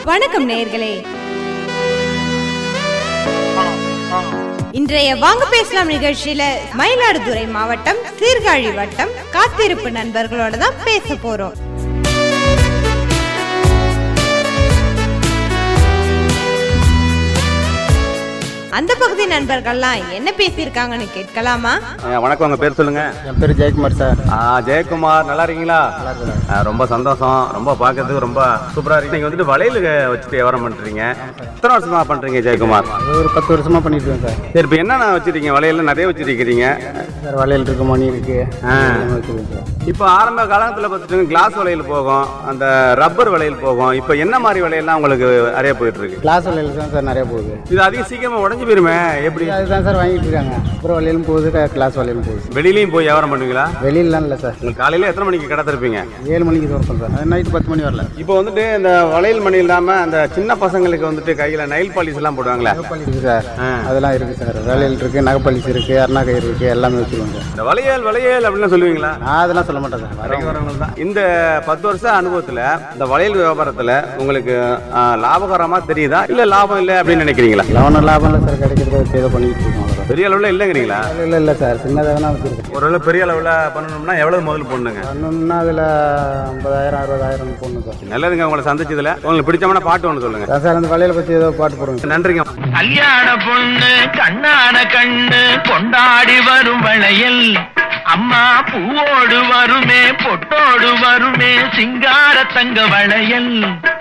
வணக்கம் நேயர்களே இன்றைய வாங்க பேசலாம் நிகழ்ச்சியில மயிலாடுதுறை மாவட்டம் சீர்காழி வட்டம் காத்திருப்பு நண்பர்களோட தான் பேச போறோம் அந்த பகுதி நண்பர்கள்லாம் என்ன பேசியிருக்காங்கன்னு கேட்கலாமா ஐயா, வணக்கம் உங்க பேர் சொல்லுங்க என் பேர் ஜெயக்குமார் சார் ஆ, ஜெயக்குமார் நல்லா இருக்கீங்களா ஆ, ரொம்ப சந்தோஷம் ரொம்ப பார்க்கறதுக்கு ரொம்ப சூப்பரா இருக்கு நீங்க வந்துட்டு வளையல் வச்சுட்டு வியாபாரம் பண்றீங்க எத்தனை வருஷமா பண்றீங்க ஜெயக்குமார் அது ஒரு பத்து வருஷமா பண்ணிட்டு இருக்கேன் சார் சரி இப்போ என்னென்ன வச்சிருக்கீங்க வளையல் நிறைய வச்சிருக்கிறீங்க சார் வளையல் இருக்கு மணி இருக்கு ஆ. எல்லாமே வச்சிருக்கேன் சார் இப்போ ஆரம்ப காலத்தில் பார்த்துட்டு கிளாஸ் வளையல் போகும் அந்த ரப்பர் வளையல் போகும் இப்போ என்ன மாதிரி வளையல்லாம் உங்களுக்கு நிறைய போயிட்டு இருக்கு கிளாஸ் வளையல் தான் சார் நிறைய போகுது இது அதிகம் சீக்கிரமா உடஞ்சு போயிருமே எப்படி அதுதான் சார் வாங்கிட்டு இருக்காங்க அப்புறம் வளையலும் போகுது க- கிளாஸ் வளையலும் போகுது வெளியிலயும் போய் வியாபாரம் பண்ணுவீங்களா வெளியிலாம் இல்லை சார் உங்களுக்கு காலையில எத்தனை மணிக்கு கடை திறப்பீங்க ஏழு மணிக்கு திறப்போம் சார் அது நைட்டு பத்து மணி வரல இப்போ வந்துட்டு இந்த வளையல் மணி இல்லாம அந்த சின்ன பசங்களுக்கு வந்துட்டு கையில நைல் பாலிஷ் எல்லாம் போடுவாங்களே நகைப்பாலி இருக்கு சார் ஆ. அதெல்லாம் இருக்கு சார் வளையல் இருக்கு நகைப்பாலிஸ் இருக்கு அருணா கயிறு இருக்கு எல்லாமே வச்சிருக்கோம் சார் இந்த வளையல் வளையல் அப்படின்னு சொல்லுவீங்களா நான் அதெல்லாம் சொல்ல மாட்டேன் சார் வரவங்க வரவங்க தான். இந்த பத்து வருஷ அனுபவத்துல இந்த வளையல் வியாபாரத்துல உங்களுக்கு ஆ, லாபகரமா தெரியுதா இல்ல லாபம் இல்லை அப்படின்னு நினைக்கிறீங்களா லவன லாபம் இல்லை சார் கிடைக்கிறத வச்சு ஏதோ பண்ணிட்டு இருக்கோம் அவ்வளோதான் பெரிய அளவுல இல்லைங்கிறீங்களா இல்லை இல்லை சார் சின்னதாக வேணா வச்சிருக்கேன் ஒரு பெரிய அளவுல பண்ணணும்னா எவ்வளவு முதல் போடணுங்க பண்ணணும்னா அதில் ஐம்பதாயிரம் அறுபதாயிரம் போடணும் சார் நல்லதுங்க உங்களை சந்திச்சதுல உங்களுக்கு பிடிச்சமான பாட்டு ஒன்று சொல்லுங்க அதான் சார் அந்த வளையலை பற்றி ஏதோ பாட்டு போடுங்க நன்றிங்க கல்யாண பொண்ணு கண்ணான கண்ணு கொண்டாடி வரும் வளையல் அம்மா பூவோடு வருமே பொட்டோடு வருமே சிங்கார தங்க வளையல்